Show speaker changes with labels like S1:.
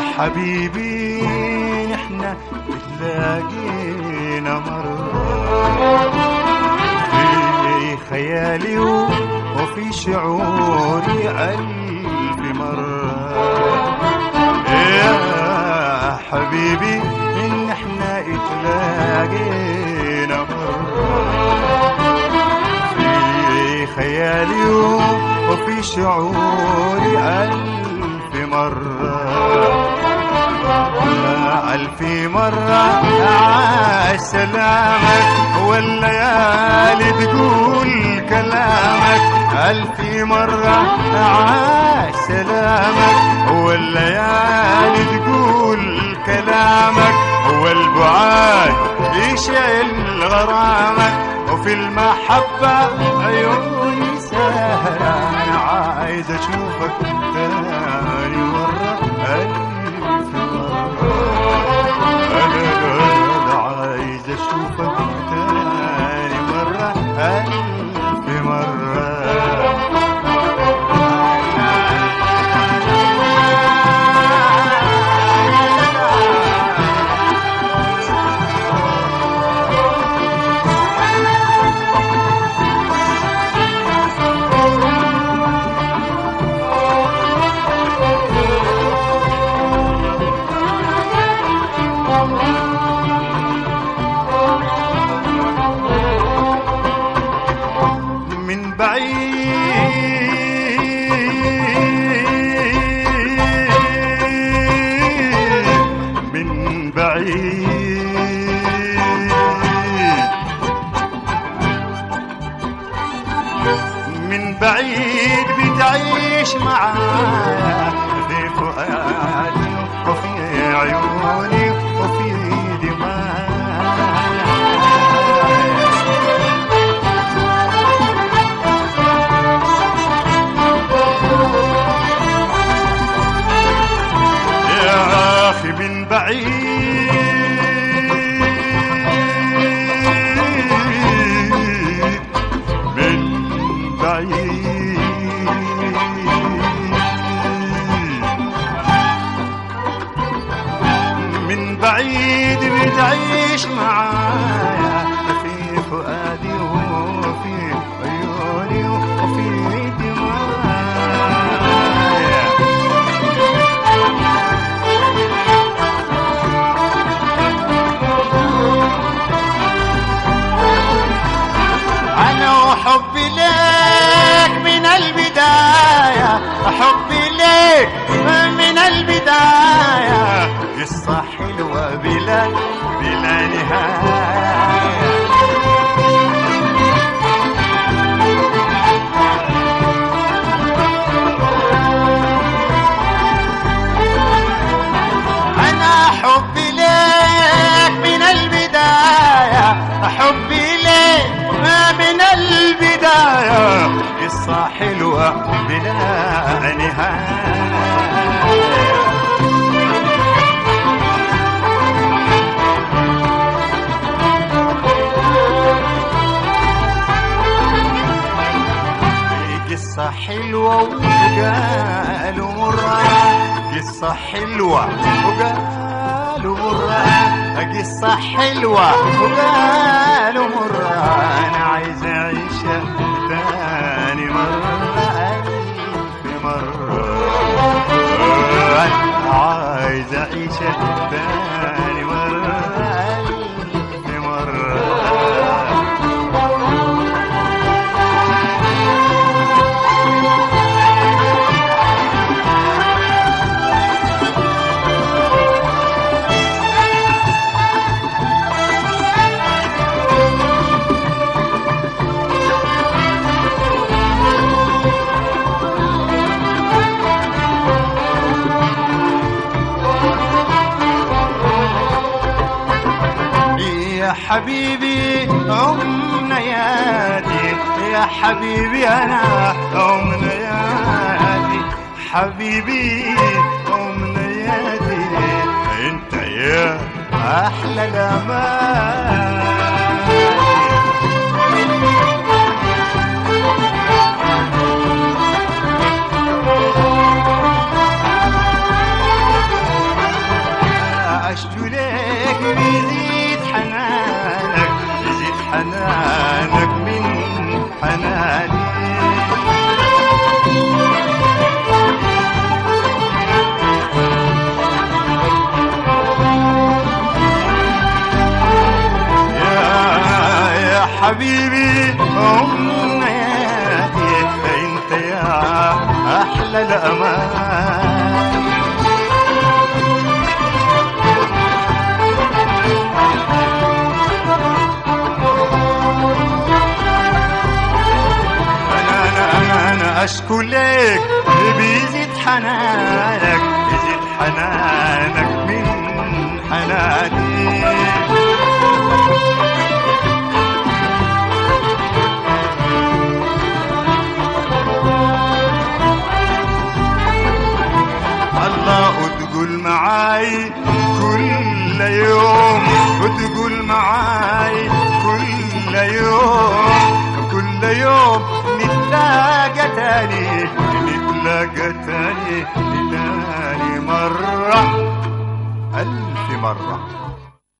S1: حبيبي نحنا تلاقينا مرة في خيالي وفي شعوري ألف مرة يا حبيبي إن احنا اتلاقينا مرة في خيالي وفي شعوري ألف مرة ألف مرة عاش سلامك والليالي تقول كلامك ألف مرة عاش سلامك والليالي تقول كلامك والبعاد يشعل غرامك وفي المحبة عيوني سهرة أنا عايز أشوفك تاني مرة ألف مرة أنا أنا عايز أشوفك تاني مرة ألف مرة من بعيد من بعيد من بعيد بتعيش معايا في فؤادي وفي عيوني وفي دماغي يا أخي من بعيد من بعيد من بعيد بتعيش معايا في فؤادي وفي عيوني وفي دماغي أنا وحبي لك من البداية حبي لك من البداية قصة حلوة بلا بلا نهاية أنا حبي لك من البداية حبي لك من البداية قصة حلوة بلا نهاية قصة حلوة وقالوا مرة قصة حلوة وقالوا مرة قصة حلوة وقالوا مرة أنا عايز أعيشها تاني مرة ألف مرة أنا عايز أعيشها تاني مرة ألف مرة يا حبيبي أمنياتي يا حبيبي أنا أمنياتي حبيبي أمنياتي أنت يا أحلى الأمان يزيد حنانك يزيد حنانك من حناني يا يا حبيبي أمنياتي أنت يا أحلى الأمان أنا أنا أنا أنا أشكو لك بيزيد حنانك بيزيد حنانك من حناني الله وتقول معاي كل يوم وتقول معاي كل يوم كل يوم نتلاقى تاني نتلاقى تاني تاني مرة ألف مرة